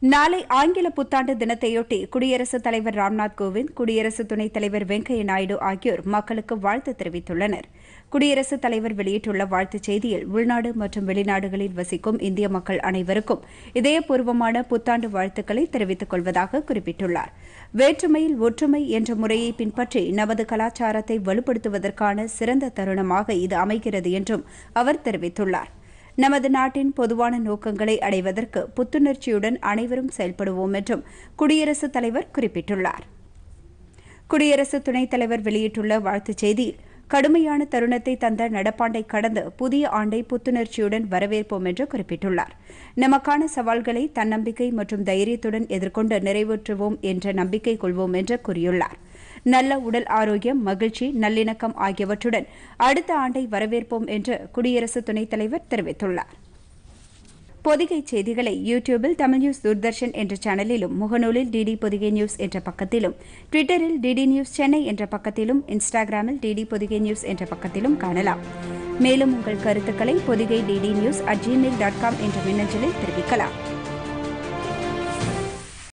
நாளை ஆங்கில புத்தாண்டு தினத்தையொட்டி குடியரசுத் தலைவர் ராம்நாத் கோவிந்த் குடியரசு துணைத் தலைவர் வெங்கையா நாயுடு ஆகியோர் மக்களுக்கு வாழ்த்து தெரிவித்துள்ளனர் குடியரசுத் தலைவர் வெளியிட்டுள்ள வாழ்த்துச் செய்தியில் உள்நாடு மற்றும் வெளிநாடுகளில் வசிக்கும் இந்திய மக்கள் அனைவருக்கும் இதயபூர்வமான புத்தாண்டு வாழ்த்துக்களை தெரிவித்துக் கொள்வதாக குறிப்பிட்டுள்ளார் வேற்றுமையில் ஒற்றுமை என்ற முறையை பின்பற்றி நமது கலாச்சாரத்தை வலுப்படுத்துவதற்கான சிறந்த தருணமாக இது அமைகிறது என்றும் அவர் தெரிவித்துள்ளார் நமது நாட்டின் பொதுவான நோக்கங்களை அடைவதற்கு புத்துணர்ச்சியுடன் அனைவரும் செயல்படுவோம் என்றும் குடியரசுத் தலைவர் குறிப்பிட்டுள்ளார் குடியரசு துணைத் தலைவர் வெளியிட்டுள்ள வாழ்த்துச் செய்தியில் கடுமையான தருணத்தை தந்த நடப்பாண்டை கடந்து புதிய ஆண்டை புத்துணர்ச்சியுடன் வரவேற்போம் என்று குறிப்பிட்டுள்ளார் நமக்கான சவால்களை தன்னம்பிக்கை மற்றும் தைரியத்துடன் எதிர்கொண்டு நிறைவேற்றுவோம் என்ற நம்பிக்கை கொள்வோம் என்று கூறியுள்ளார் நல்ல உடல் ஆரோக்கியம் மகிழ்ச்சி நல்லிணக்கம் ஆகியவற்றுடன் அடுத்த ஆண்டை வரவேற்போம் என்று குடியரசு துணைத் தலைவர் தெரிவித்துள்ளார் பொதிகை செய்திகளை யூடியூபில் தமிழ் நியூஸ் தூர்தர்ஷன் என்ற சேனலிலும் முகநூலில் டிடி பொதிகை நியூஸ் என்ற பக்கத்திலும் ட்விட்டரில் டிடி நியூஸ் சென்னை என்ற பக்கத்திலும் இன்ஸ்டாகிராமில் டிடி பொதிகை நியூஸ் என்ற பக்கத்திலும் காணலாம் மேலும் உங்கள் கருத்துக்களை Podhigai DD news at gmail dot com என்ற மின்னஞ்சலில் தெரிவிக்கலாம்